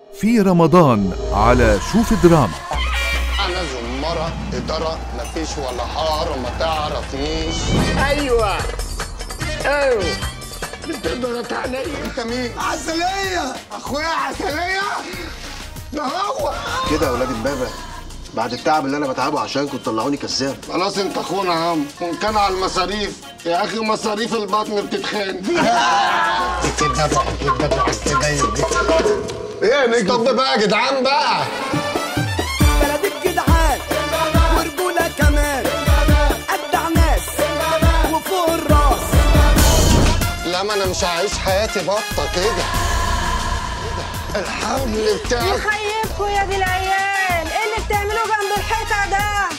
في رمضان على شوف دراما انا زمرة ادارة مفيش ولا حارة ما تعرفنيش ايوه ايوه بتضغط عليا انت مين؟ عسلية اخويا عسلية ده هو كده يا ولاد امبابه بعد التعب اللي انا بتعبه عشانكم تطلعوني كذاب خلاص انت اخونا يا عم وان كان على المصاريف يا اخي مصاريف البطن بتتخان بتدفع بتدفع السجاير دي ايه يا نجم طب بقى يا جدعان بقى بلدك جدعان ورجولة كمان أجدع ناس وفوق الراس لا ما انا مش هعيش حياتي بطة كده كده. الحمل بتاعك يخيبكوا يا دي العيال ايه اللي بتعملوه جنب الحيطه ده